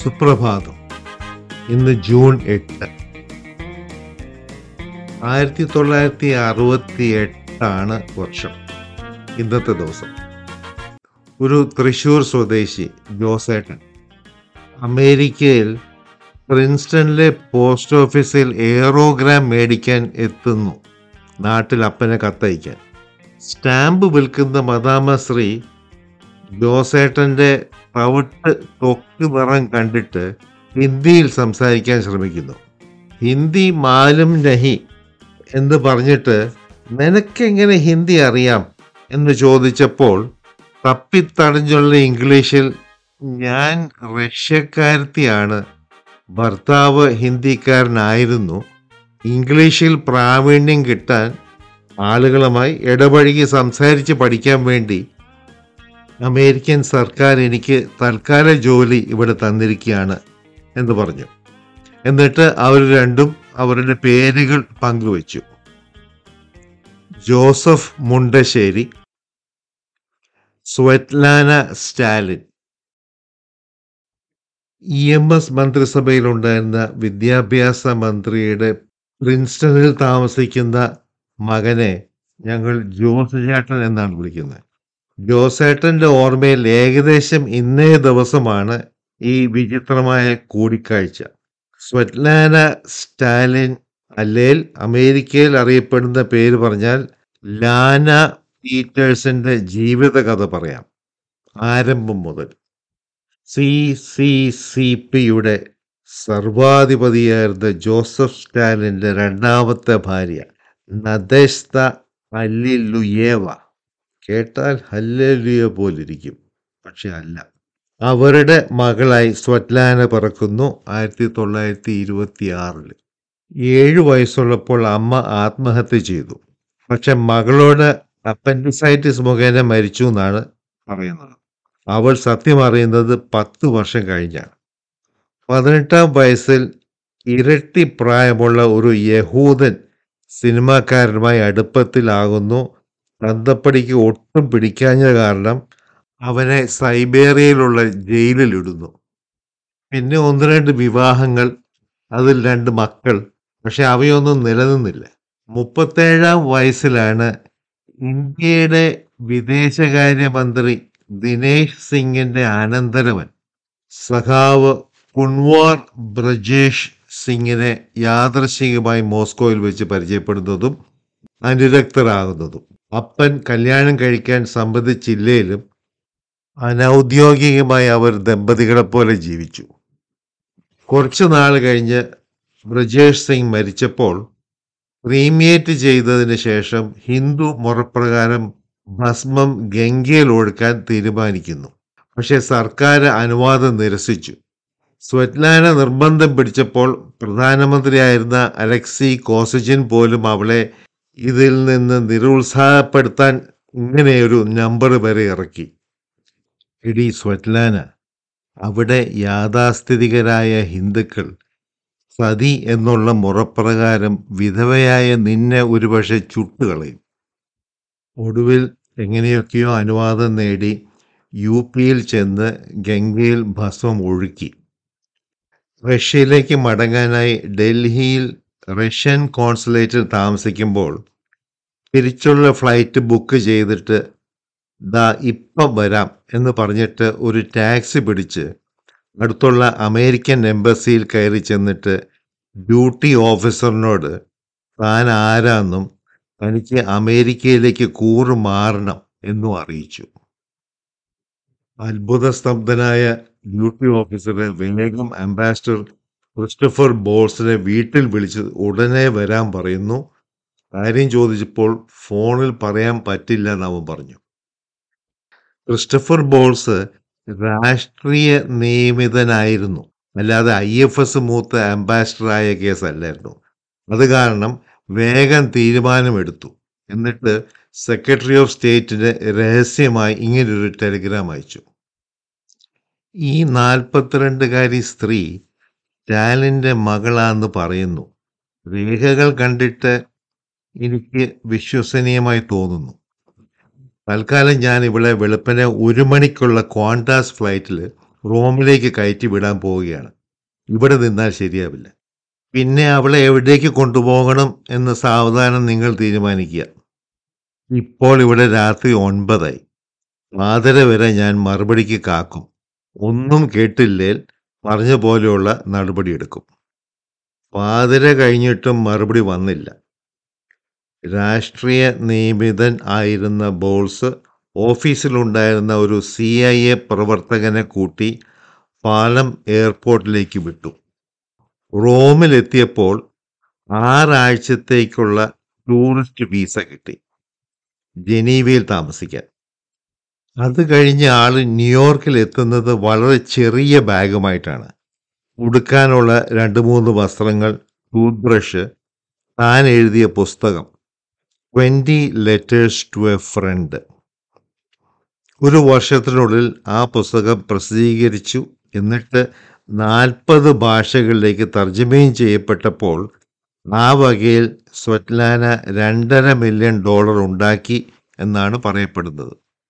സുപ്രഭാതം ഇന്ന് ജൂൺ എട്ട് ആയിരത്തി തൊള്ളായിരത്തി അറുപത്തി എട്ടാണ് വർഷം ഇന്നത്തെ ദിവസം ഒരു തൃശൂർ സ്വദേശി ജോസേട്ടൻ അമേരിക്കയിൽ പ്രിൻസ്റ്റണിലെ പോസ്റ്റ് ഓഫീസിൽ എയറോഗ്രാം മേടിക്കാൻ എത്തുന്നു നാട്ടിൽ അപ്പനെ കത്തയക്കാൻ സ്റ്റാമ്പ് വിൽക്കുന്ന മദാമശ്രീ ജോസേട്ടൻ്റെ തവിട്ട് തൊക്ക് നിറം കണ്ടിട്ട് ഹിന്ദിയിൽ സംസാരിക്കാൻ ശ്രമിക്കുന്നു ഹിന്ദി മാലും നഹി എന്ന് പറഞ്ഞിട്ട് നിനക്കെങ്ങനെ ഹിന്ദി അറിയാം എന്ന് ചോദിച്ചപ്പോൾ തപ്പിത്തടഞ്ഞുള്ള ഇംഗ്ലീഷിൽ ഞാൻ റഷ്യക്കാരത്തിയാണ് ഭർത്താവ് ഹിന്ദിക്കാരനായിരുന്നു ഇംഗ്ലീഷിൽ പ്രാവീണ്യം കിട്ടാൻ ആളുകളുമായി ഇടപഴകി സംസാരിച്ച് പഠിക്കാൻ വേണ്ടി അമേരിക്കൻ സർക്കാർ എനിക്ക് തൽക്കാല ജോലി ഇവിടെ തന്നിരിക്കുകയാണ് എന്ന് പറഞ്ഞു എന്നിട്ട് അവർ രണ്ടും അവരുടെ പേരുകൾ പങ്കുവച്ചു Joseph Mundassery Svetlana Stalin E M S മന്ത്രിസഭയിലുണ്ടായിരുന്ന വിദ്യാഭ്യാസ മന്ത്രിയുടെ പ്രിൻസ്റ്റണിൽ താമസിക്കുന്ന മകനെ ഞങ്ങൾ ജോസ് ചേട്ടൻ എന്നാണ് വിളിക്കുന്നത് ജോസേട്ടന്റെ ഓർമ്മയിൽ ഏകദേശം ഇന്നേ ദിവസമാണ് ഈ വിചിത്രമായ കൂടിക്കാഴ്ച സ്വറ്റ്ലാന സ്റ്റാലിൻ അല്ലേൽ അമേരിക്കയിൽ അറിയപ്പെടുന്ന പേര് പറഞ്ഞാൽ ലാന പീറ്റേഴ്സിന്റെ ജീവിതകഥ പറയാം ആരംഭം മുതൽ സി സി സി പിയുടെ സർവാധിപതിയായിരുന്ന ജോസഫ് സ്റ്റാലിന്റെ രണ്ടാമത്തെ ഭാര്യ നദേസ്ത അല്ലിലുയേവ കേട്ടാൽ ഹല്ലേലുയ പോലിരിക്കും പക്ഷെ അല്ല അവരുടെ മകളായി സ്വറ്റ്ലാന പിറക്കുന്നു ആയിരത്തി തൊള്ളായിരത്തി ഇരുപത്തി ആറില് ഏഴു വയസ്സുള്ളപ്പോൾ അമ്മ ആത്മഹത്യ ചെയ്തു പക്ഷെ മകളോട് അപ്പൻഡിസൈറ്റിസ് മുഖേന മരിച്ചു എന്നാണ് പറയുന്നത് അവൾ സത്യം അറിയുന്നത് പത്ത് വർഷം കഴിഞ്ഞാണ് പതിനെട്ടാം വയസ്സിൽ ഇരട്ടി പ്രായമുള്ള ഒരു യഹൂദൻ സിനിമാക്കാരനുമായി അടുപ്പത്തിലാകുന്നു തന്തപ്പടിക്ക് ഒട്ടും പിടിക്കാഞ്ഞ കാരണം അവനെ സൈബേറിയയിലുള്ള ജയിലിലിടുന്നു പിന്നെ ഒന്ന് രണ്ട് വിവാഹങ്ങൾ അതിൽ രണ്ട് മക്കൾ പക്ഷെ അവയൊന്നും നിലനിന്നില്ല മുപ്പത്തേഴാം വയസ്സിലാണ് ഇന്ത്യയുടെ വിദേശകാര്യമന്ത്രി ദിനേശ് സിംഗിന്റെ അനന്തരവൻ സഖാവ് കുൺവാർ ബ്രജേഷ് സിംഗിനെ യാദർശികമായി മോസ്കോയിൽ വെച്ച് പരിചയപ്പെടുന്നതും അനുരക്തരാകുന്നതും അപ്പൻ കല്യാണം കഴിക്കാൻ സമ്മതിച്ചില്ലേലും അനൗദ്യോഗികമായി അവർ ദമ്പതികളെ പോലെ ജീവിച്ചു കുറച്ചു നാൾ കഴിഞ്ഞ് ബ്രജേഷ് സിംഗ് മരിച്ചപ്പോൾ പ്രീമിയേറ്റ് ചെയ്തതിന് ശേഷം ഹിന്ദു മുറപ്രകാരം ഭസ്മം ഗംഗയിൽ ഒഴുക്കാൻ തീരുമാനിക്കുന്നു പക്ഷേ സർക്കാർ അനുവാദം നിരസിച്ചു സ്വറ്റ്ലാന നിർബന്ധം പിടിച്ചപ്പോൾ പ്രധാനമന്ത്രിയായിരുന്ന അലക്സി കോസജിൻ പോലും അവളെ ഇതിൽ നിന്ന് നിരുത്സാഹപ്പെടുത്താൻ ഇങ്ങനെയൊരു നമ്പർ വരെ ഇറക്കി ഇടി സ്വറ്റ്ലാന അവിടെ യാഥാസ്ഥിതികരായ ഹിന്ദുക്കൾ സതി എന്നുള്ള മുറപ്രകാരം വിധവയായ നിന്നെ ഒരുപക്ഷെ ചുട്ടുകളയും ഒടുവിൽ എങ്ങനെയൊക്കെയോ അനുവാദം നേടി യു പിയിൽ ചെന്ന് ഗംഗയിൽ ഭസ്മം ഒഴുക്കി റഷ്യയിലേക്ക് മടങ്ങാനായി ഡൽഹിയിൽ റഷ്യൻ കോൺസുലേറ്റിൽ താമസിക്കുമ്പോൾ തിരിച്ചുള്ള ഫ്ലൈറ്റ് ബുക്ക് ചെയ്തിട്ട് ദാ ഇപ്പം വരാം എന്ന് പറഞ്ഞിട്ട് ഒരു ടാക്സി പിടിച്ച് അടുത്തുള്ള അമേരിക്കൻ എംബസിയിൽ കയറി ചെന്നിട്ട് ഡ്യൂട്ടി ഓഫീസറിനോട് താൻ ആരാന്നും തനിക്ക് അമേരിക്കയിലേക്ക് കൂറ് മാറണം എന്നും അറിയിച്ചു അത്ഭുത സ്തബ്ധനായ ഡ്യൂട്ടി ഓഫീസറെ വേഗം അംബാസിഡർ ക്രിസ്റ്റഫർ ബോൾസിനെ വീട്ടിൽ വിളിച്ച് ഉടനെ വരാൻ പറയുന്നു കാര്യം ചോദിച്ചപ്പോൾ ഫോണിൽ പറയാൻ പറ്റില്ല എന്ന് അവൻ പറഞ്ഞു ക്രിസ്റ്റഫർ ബോൾസ് രാഷ്ട്രീയ നിയമിതനായിരുന്നു അല്ലാതെ ഐ എഫ് എസ് മൂത്ത അംബാസിഡറായ കേസല്ലായിരുന്നു അത് കാരണം വേഗം തീരുമാനമെടുത്തു എന്നിട്ട് സെക്രട്ടറി ഓഫ് സ്റ്റേറ്റിന് രഹസ്യമായി ഇങ്ങനൊരു ടെലിഗ്രാം അയച്ചു ഈ നാൽപ്പത്തിരണ്ടുകാരി സ്ത്രീ സ്റ്റാലിൻ്റെ മകളാന്ന് പറയുന്നു രേഖകൾ കണ്ടിട്ട് എനിക്ക് വിശ്വസനീയമായി തോന്നുന്നു തൽക്കാലം ഞാൻ ഇവിടെ വെളുപ്പിനെ ഒരു മണിക്കുള്ള ക്വാണ്ടാസ് ഫ്ലൈറ്റിൽ റോമിലേക്ക് കയറ്റി വിടാൻ പോവുകയാണ് ഇവിടെ നിന്നാൽ ശരിയാവില്ല പിന്നെ അവളെ എവിടേക്ക് കൊണ്ടുപോകണം എന്ന് സാവധാനം നിങ്ങൾ തീരുമാനിക്കുക ഇപ്പോൾ ഇവിടെ രാത്രി ഒൻപതായി പാതര വരെ ഞാൻ മറുപടിക്ക് കാക്കും ഒന്നും കേട്ടില്ലേൽ പറഞ്ഞ പോലെയുള്ള നടപടിയെടുക്കും പാതിര കഴിഞ്ഞിട്ടും മറുപടി വന്നില്ല രാഷ്ട്രീയ നിയമിതൻ ആയിരുന്ന ബോൾസ് ഓഫീസിലുണ്ടായിരുന്ന ഒരു സി ഐ എ പ്രവർത്തകനെ കൂട്ടി പാലം എയർപോർട്ടിലേക്ക് വിട്ടു റോമിലെത്തിയപ്പോൾ ആറാഴ്ചത്തേക്കുള്ള ടൂറിസ്റ്റ് വിസ കിട്ടി ജനീവയിൽ താമസിക്കാൻ അത് കഴിഞ്ഞ് ആള് ന്യൂയോർക്കിൽ എത്തുന്നത് വളരെ ചെറിയ ബാഗുമായിട്ടാണ് ഉടുക്കാനുള്ള രണ്ട് മൂന്ന് വസ്ത്രങ്ങൾ ടൂത്ത് ബ്രഷ് താൻ എഴുതിയ പുസ്തകം twenty letters to a friend ഒരു വർഷത്തിനുള്ളിൽ ആ പുസ്തകം പ്രസിദ്ധീകരിച്ചു എന്നിട്ട് നാൽപ്പത് ഭാഷകളിലേക്ക് തർജ്ജമയും ചെയ്യപ്പെട്ടപ്പോൾ ആ വകയിൽ സ്വറ്റ്ലാന രണ്ടര മില്യൺ ഡോളർ ഉണ്ടാക്കി എന്നാണ് പറയപ്പെടുന്നത്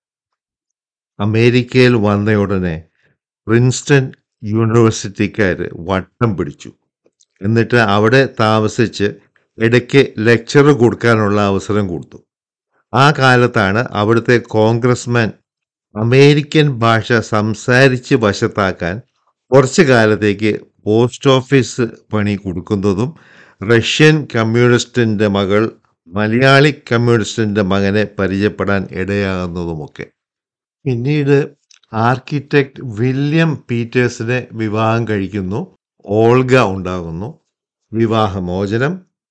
അമേരിക്കയിൽ വന്നയുടനെ പ്രിൻസ്റ്റൺ യൂണിവേഴ്സിറ്റിക്കാർ വട്ടം പിടിച്ചു എന്നിട്ട് അവിടെ താമസിച്ച് ഇടയ്ക്ക് ലെക്ചർ കൊടുക്കാനുള്ള അവസരം കൊടുത്തു ആ കാലത്താണ് അവിടുത്തെ കോൺഗ്രസ്മാൻ അമേരിക്കൻ ഭാഷ സംസാരിച്ച് വശത്താക്കാൻ കുറച്ചു കാലത്തേക്ക് പോസ്റ്റ് ഓഫീസ് പണി കൊടുക്കുന്നതും റഷ്യൻ കമ്മ്യൂണിസ്റ്റിൻ്റെ മകൾ മലയാളി കമ്മ്യൂണിസ്റ്റിൻ്റെ മകനെ പരിചയപ്പെടാൻ ഇടയാകുന്നതുമൊക്കെ പിന്നീട് ആർക്കിടെക്ട് വില്യം പീറ്റേഴ്സിനെ വിവാഹം കഴിക്കുന്നു ഓൾഗ ഉണ്ടാകുന്നു വിവാഹമോചനം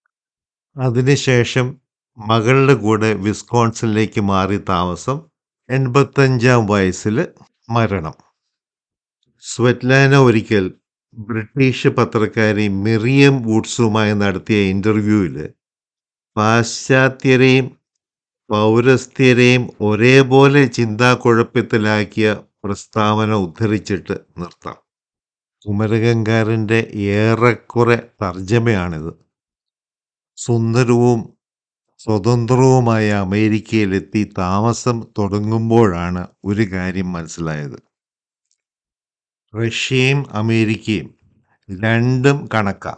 അതിനുശേഷം മകളുടെ കൂടെ വിസ്കോൺസിലേക്ക് മാറി താമസം എൺപത്തഞ്ചാം വയസ്സിൽ മരണം സ്വറ്റ്ലാന ഒരിക്കൽ ബ്രിട്ടീഷ് പത്രക്കാരി മിറിയം വുഡ്സുമായി നടത്തിയ ഇൻ്റർവ്യൂവിൽ പാശ്ചാത്യരെയും പൗരസ്ത്യരെയും ഒരേപോലെ ചിന്താക്കുഴപ്പത്തിലാക്കിയ പ്രസ്താവന ഉദ്ധരിച്ചിട്ട് നിർത്താം കുമരകങ്കാരൻ്റെ ഏറെക്കുറെ തർജ്ജമയാണിത് സുന്ദരവും സ്വതന്ത്രവുമായ അമേരിക്കയിലെത്തി താമസം തുടങ്ങുമ്പോഴാണ് ഒരു കാര്യം മനസ്സിലായത് റഷ്യയും അമേരിക്കയും രണ്ടും കണക്കാം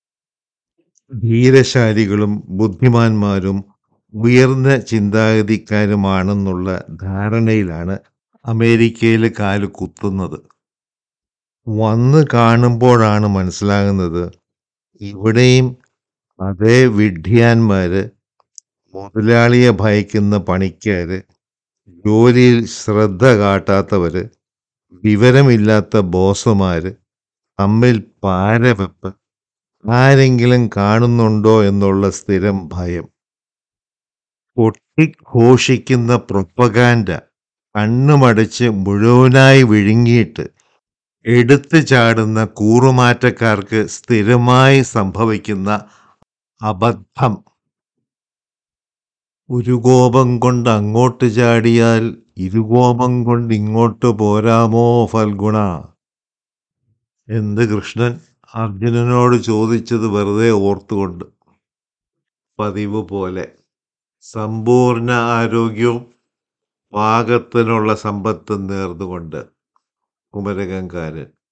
ധീരശാലികളും ബുദ്ധിമാന്മാരും ഉയർന്ന ചിന്താഗതിക്കാരുമാണെന്നുള്ള ധാരണയിലാണ് അമേരിക്കയിൽ കാല് കുത്തുന്നത് വന്ന് കാണുമ്പോഴാണ് മനസ്സിലാകുന്നത് ഇവിടെയും അതേ വിഡ്ഢിയാന്മാര് മുതലാളിയെ ഭയക്കുന്ന പണിക്കാര് ജോലിയിൽ ശ്രദ്ധ കാട്ടാത്തവര് വിവരമില്ലാത്ത ബോസുമാര് തമ്മിൽ പാരവെപ്പ് ആരെങ്കിലും കാണുന്നുണ്ടോ എന്നുള്ള സ്ഥിരം ഭയം പൊട്ടിഘോഷിക്കുന്ന പ്രൊപ്പഗാൻഡ കണ്ണുമടച്ച് മുഴുവനായി വിഴുങ്ങിയിട്ട് എടുത്തു ചാടുന്ന കൂറുമാറ്റക്കാർക്ക് സ്ഥിരമായി സംഭവിക്കുന്ന അബദ്ധം ഒരു കോപം കൊണ്ട് അങ്ങോട്ട് ചാടിയാൽ ഇരുകോപം കൊണ്ട് ഇങ്ങോട്ട് പോരാമോ ഫൽഗുണ എന്ത് കൃഷ്ണൻ അർജുനനോട് ചോദിച്ചത് വെറുതെ ഓർത്തുകൊണ്ട് പതിവ് പോലെ സമ്പൂർണ്ണ ആരോഗ്യവും പാകത്തിനുള്ള സമ്പത്തും നേർന്നുകൊണ്ട് കുമരകംകാരൻ